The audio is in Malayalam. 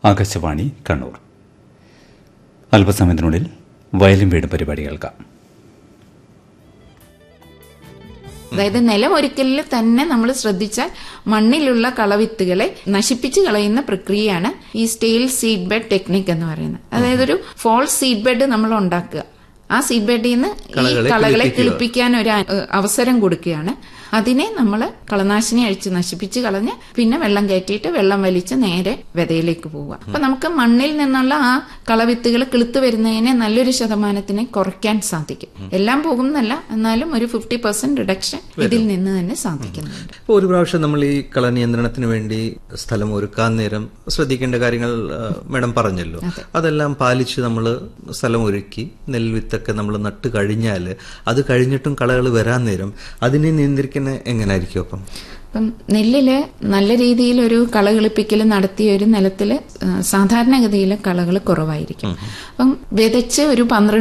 ആകാശവാണി കണ്ണൂർ അല്പസമയത്തിനുള്ളിൽ വയലും വീടും പരിപാടി കേൾക്കാം അതായത് നിലമൊരുക്കലിൽ തന്നെ നമ്മൾ ശ്രദ്ധിച്ചാൽ മണ്ണിലുള്ള കളവിത്തുകളെ നശിപ്പിച്ച് കളയുന്ന പ്രക്രിയയാണ് ഈ സ്റ്റെയിൽ സീഡ് ബെഡ് ടെക്നിക് എന്ന് പറയുന്നത് അതായത് ഒരു ഫോൾസ് സീഡ് ബെഡ് നമ്മൾ ഉണ്ടാക്കുക ആ സീഡ് ബെഡിൽ നിന്ന് ഈ കളകളെ കളകളെ കിളിപ്പിക്കുക. കിളിപ്പിക്കാൻ ഒരു അ- ഏഹ് അവസരം കൊടുക്കുകയാണ് അതിനെ നമ്മൾ കളനാശിനി അഴിച്ച് നശിപ്പിച്ച് കളഞ്ഞ് പിന്നെ വെള്ളം കയറ്റിയിട്ട് വെള്ളം വലിച്ച് നേരെ വിതയിലേക്ക് പോവുക അപ്പൊ നമുക്ക് മണ്ണിൽ നിന്നുള്ള ആ കളവിത്തുകൾ കിളുത്ത് വരുന്നതിനെ നല്ലൊരു ശതമാനത്തിനെ കുറയ്ക്കാൻ സാധിക്കും എല്ലാം പോകുന്നല്ല എന്നാലും ഒരു ഫിഫ്റ്റി പെർസെന്റ് റിഡക്ഷൻ ഇതിൽ നിന്ന് തന്നെ സാധിക്കുന്നുണ്ട് ഇപ്പോൾ ഒരു പ്രാവശ്യം നമ്മൾ ഈ കളനിയന്ത്രണത്തിന് വേണ്ടി സ്ഥലം ഒരുക്കാൻ നേരം ശ്രദ്ധിക്കേണ്ട കാര്യങ്ങൾ ആ, മാഡം പറഞ്ഞല്ലോ അതെല്ലാം പാലിച്ച് നമ്മൾ സ്ഥലം ഒരുക്കി നെൽവിത്തൊക്കെ നമ്മൾ നട്ട് കഴിഞ്ഞാൽ അത് കഴിഞ്ഞിട്ടും കളകൾ വരാൻ നേരം അതിനെ നിയന്ത്രിക്കുന്ന എങ്ങനായിരിക്കും അപ്പം അപ്പം നെല്ലില് നല്ല രീതിയിൽ ഒരു കളകിളിപ്പിക്കൽ നടത്തിയ ഒരു നിലത്തില് ആ, സാധാരണഗതിയിൽ കളകൾ കുറവായിരിക്കും അപ്പം വിതച്ച് ഒരു പന്ത്രണ്ട്